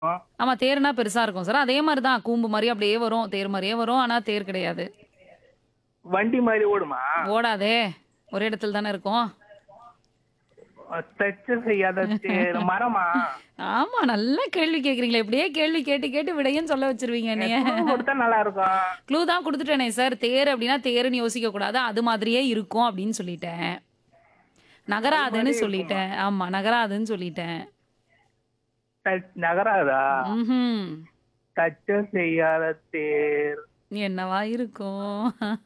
ஆமா தேர்னா பெருசா இருக்கும் சார் அதே மாதிரி தான் கூம்பு மாதிரி அப்படியே வரும் தேர் மாதிரியே வரும் ஆனா தேர் கிடையாது வண்டி மாதிரி ஓடுமா ஓடாதே ஒரே இடத்துல தானே இருக்கும் தச்சு செய்யாத தேர் மரமா ஆமா நல்ல கேள்வி கேக்குறீங்களே இப்படியே கேள்வி கேட்டு கேட்டு விடையும் சொல்ல வச்சிருவீங்க நீ குழு கொடுத்தா நல்லா இருக்கும் க்ளூ தான் கொடுத்துட்டேனே சார் தேர் அப்படின்னா தேருன்னு யோசிக்க கூடாது அது மாதிரியே இருக்கும் அப்படின்னு சொல்லிட்டேன் நகராதுன்னு சொல்லிட்டேன் ஆமா நகராதுன்னு சொல்லிட்டேன் டச் நகராதா ம்ஹும். தச்சு செய்யாத தேர் என்னவா இருக்கும்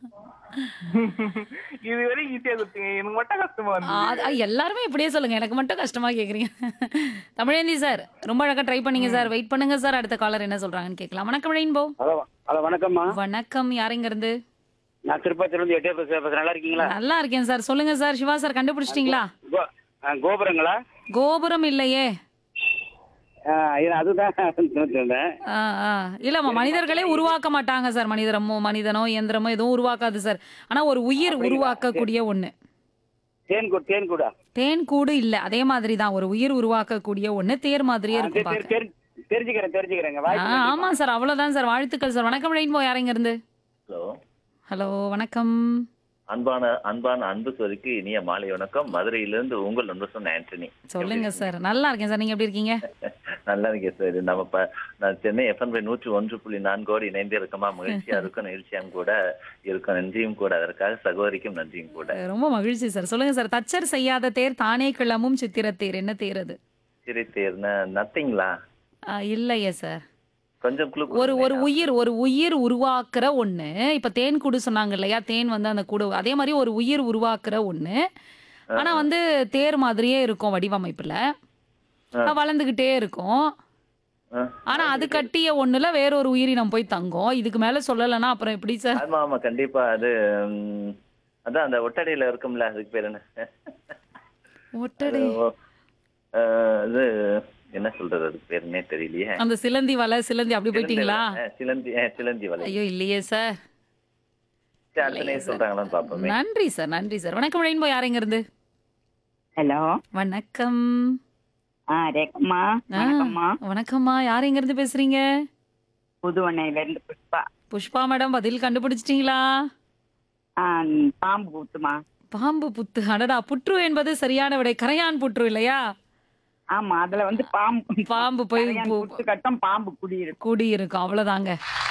இது வரைக்கும் ஈஸியா கொடுத்தீங்க எனக்கு மட்டும் கஷ்டமா ஆ, வந்து அது- ஆ, எல்லாருமே இப்படியே சொல்லுங்க எனக்கு மட்டும் கஷ்டமா கேக்குறீங்க தமிழேந்தி சார் ரொம்ப அழகா ட்ரை பண்ணீங்க சார் வெயிட் பண்ணுங்க சார் அடுத்த காலர் என்ன சொல்றாங்கன்னு கேட்கலாம் வணக்கம் ரெயின்போ ஹலோ ஹலோ வணக்கம்மா வணக்கம் யாருங்க இருந்து நான் திருப்பத்திலிருந்து எட்டே பேச பேசுறேன் நல்லா இருக்கீங்களா நல்லா இருக்கேன் சார் சொல்லுங்க சார் சிவா சார் கண்டுபிடிச்சிட்டீங்களா கோ- ஆ, கோபுரங்களா கோபுரம் இல்லையே ஆ, இது அதுதான் சொல்லிட்டு இருந்தேன் ஆ, ஆ. இல்லம்மா மனிதர்களே உருவாக்க மாட்டாங்க சார் மனிதரமோ மனிதனோ இயந்திரமோ எதுவும் உருவாக்காது சார் ஆனா ஒரு உயிர் உருவாக்கக்கூடிய ஒண்ணு தேன் கூடு தேன் கூடா தேன் கூடு இல்ல அதே மாதிரி தான் ஒரு உயிர் உருவாக்கக்கூடிய ஒண்ணு தேர் மாதிரியே ஆ, இருக்கும் தெரி- பார்க்க. தெரி- தெரிஞ்சுக்கிறேன் தெரிஞ்சுக்கிறேங்க ஆ, வாய்ப்பு ஆமா சார் அவ்வளவுதான் சார் வாழ்த்துக்கள் சார் வணக்கம் ரெயின்போ யாருங்க இருந்து ஹலோ ஹலோ வணக்கம் அன்பான அன்பான அன்பு சொருக்கு இனிய மாலை வணக்கம் மதுரையிலிருந்து உங்கள் நண்பர் சொன்ன ஆண்டனி சொல்லுங்க சார் நல்லா இருக்கேன் சார் நீங்க எப்படி இருக்கீங்க நல்லா இருக்கேன் சார் நம்ம ப- நான் சென்னை எஃப்எம் நூற்றி ஒன்று புள்ளி நான்கோடு இணைந்து இருக்கமா மகிழ்ச்சியா இருக்கும் நிகழ்ச்சியாம் கூட இருக்கும் நன்றியும் கூட அதற்காக சகோதரிக்கும் நன்றியும் கூட ரொம்ப மகிழ்ச்சி சார் சொல்லுங்க சார் தச்சர் செய்யாத தேர் தானே கிளம்பும் சித்திர தேர் என்ன தேர் அது சிறை தேர்னா நத்திங்களா ஆ, இல்லையே சார் கொஞ்சம் குழு ஒரு ஒரு உயிர் ஒரு உயிர் உருவாக்குற ஒண்ணு இப்ப தேன் கூடு சொன்னாங்க இல்லையா தேன் வந்து அந்த கூடு அதே மாதிரி ஒரு உயிர் உருவாக்குற ஒண்ணு ஆனா வந்து தேர் மாதிரியே இருக்கும் வடிவமைப்புல அஹ் வளர்ந்துகிட்டே இருக்கும் ஆனா அது கட்டிய ஒண்ணுல வேற ஒரு உயிரினம் போய் தங்கும் இதுக்கு மேல சொல்லலைன்னா அப்புறம் எப்படி சார் ஆமா ஆமா கண்டிப்பா அது ம், அதான் அந்த ஒட்டடையில இருக்கும்ல அதுக்கு பேர் என்ன ஒட்டடை ஓ, அஹ், இது என்ன சொல்றது அதுக்கு பேருன்னே தெரியலையே அந்த சிலந்தி வலை சிலந்தி அப்படி போயிட்டீங்களா அஹ், சிலந்தி அஹ், சிலந்தி வலை ஐயோ இல்லையே சார் சரி, அடுத்த நேரம் சொல்றாங்களான்னு பாப்போமே நன்றி சார் நன்றி சார் வணக்கம் ரெயின்போ யாருங்க இருந்து ஹலோ வணக்கம் ஆ ரேக்கம்மா ஆ, வணக்கம்மா வணக்கம்மா யார் எங்க இருந்து பேசுறீங்க புதுவண்ணையில இருந்து புஷ்பா புஷ்பா மேடம் பதில் கண்டுபிடிச்சிட்டீங்களா ஆ பாம்பு கூத்துமா பாம்பு புத்து அடடா புற்று என்பது சரியான விடை கரையான் புற்று இல்லையா ஆமா அதுல வந்து பாம்பு பாம்பு போய் கரையான் பு- புத்து கட்டம் பாம்பு குடியிருக்கும் கூடி இருக்கும் அவ்வளவுதாங்க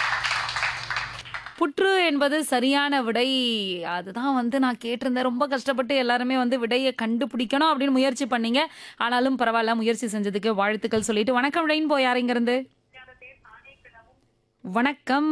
புற்று என்பது சரியான விடை அதுதான் வந்து நான் கேட்டிருந்தேன் ரொம்ப கஷ்டப்பட்டு எல்லாருமே வந்து விடையை கண்டுபிடிக்கணும் அப்படின்னு முயற்சி பண்ணீங்க ஆனாலும் பரவாயில்ல முயற்சி செஞ்சதுக்கு வாழ்த்துக்கள் சொல்லிட்டு வணக்கம் ரெயின்போ யாருங்க இருந்து வணக்கம்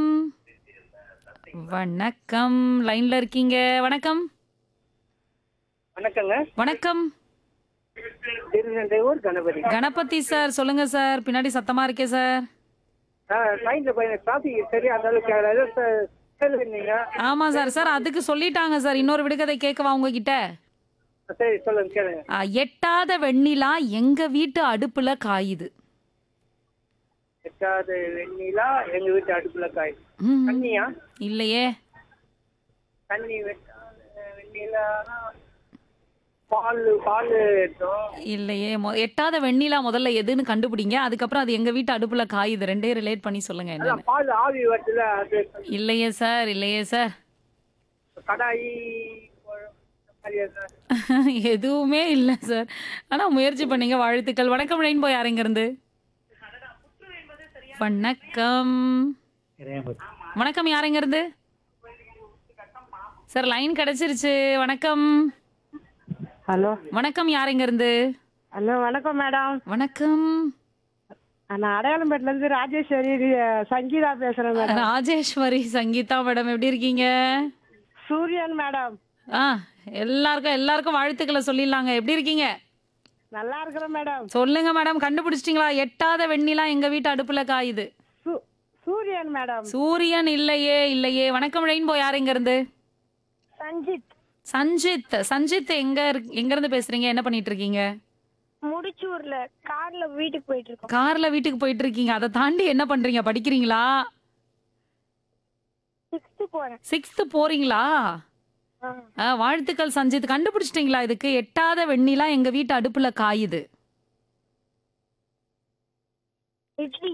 வணக்கம் லைன்ல இருக்கீங்க வணக்கம் வணக்கங்க வணக்கம் திருநெல்வேலூர் கணபதி கணபதி சார் சொல்லுங்க சார் பின்னாடி சத்தமா இருக்கே சார் ட்ரெயின்ல போய் டிராஃபிக் சரியா அந்த அளவுக்கு சொல்லுங்க ஆமா சார் சார் அதுக்கு சொல்லிட்டாங்க சார் இன்னொரு விடுகதை கேட்கவா உங்ககிட்ட சரி சொல்லுங்க கேளுங்க ஆ, எட்டாத வெண்ணிலா எங்க வீட்டு அடுப்புல காயுது எட்டாவது வெண்ணிலா எங்க வீட்டு அடுப்புல காய் ம், தண்ணியா இல்லையே தண்ணி வெட்டாத வெண்ணிலா பால் பால் எடுத்தோம் இல்லையே மொ- எட்டாத வெண்ணிலா முதல்ல எதுன்னு கண்டுபிடிங்க அதுக்கப்புறம் அது எங்க வீட்டு அடுப்புல காயுது ரெண்டே ரிலேட் பண்ணி சொல்லுங்க என்னன்னு பால் ஆவி வருதுல அது இல்லையே சார் இல்லையே சார் கடாயி இந்த மாதிரியா சார் எதுவுமே இல்லை சார் ஆனா முயற்சி பண்ணீங்க வாழ்த்துக்கள் வணக்கம் ரெயின்போ யாருங்க இருந்து வணக்கம் வணக்கம் யாருங்க இருந்து சார் லைன் கிடைச்சிருச்சு வணக்கம் ஹலோ வணக்கம் யாருங்க இருந்து ஹலோ வணக்கம் மேடம் வணக்கம் நான் அடையாளம்பேட்டில இருந்து ராஜேஸ்வரி அஹ், சங்கீதா பேசுறேன் மேடம் ராஜேஸ்வரி சங்கீதா மேடம் எப்படி இருக்கீங்க சூரியன் மேடம் ஆ எல்லாருக்கும் எல்லாருக்கும் வாழ்த்துக்களை சொல்லிடலாங்க எப்படி இருக்கீங்க நல்லா இருக்கிறேன் மேடம் சொல்லுங்க மேடம் கண்டுபிடிச்சிட்டீங்களா எட்டாத வெண்ணிலா எங்க வீட்டு அடுப்புல காயுது சூ- சூரியன் மேடம் சூரியன் இல்லையே இல்லையே வணக்கம் ரெயின்போ யார் எங்க இருந்து சஞ்சித் சஞ்சித் சஞ்சித் எங்க இருக்- எங்க இருந்து பேசுறீங்க என்ன பண்ணிட்டு இருக்கீங்க முடிச்சூர்ல கார்ல வீட்டுக்கு போயிட்டு இருக்கோம் கார்ல வீட்டுக்கு போயிட்டு இருக்கீங்க அதை தாண்டி என்ன பண்றீங்க படிக்கிறீங்களா சிக்ஸ்த் போறேன் சிக்ஸ்த் போறீங்களா ஆ. ஆ, வாழ்த்துக்கள் சஞ்சித் கண்டுபிடிச்சிட்டீங்களா இதுக்கு எட்டாத வெண்ணிலா எங்க வீட்டு அடுப்புல காயுது இட்லி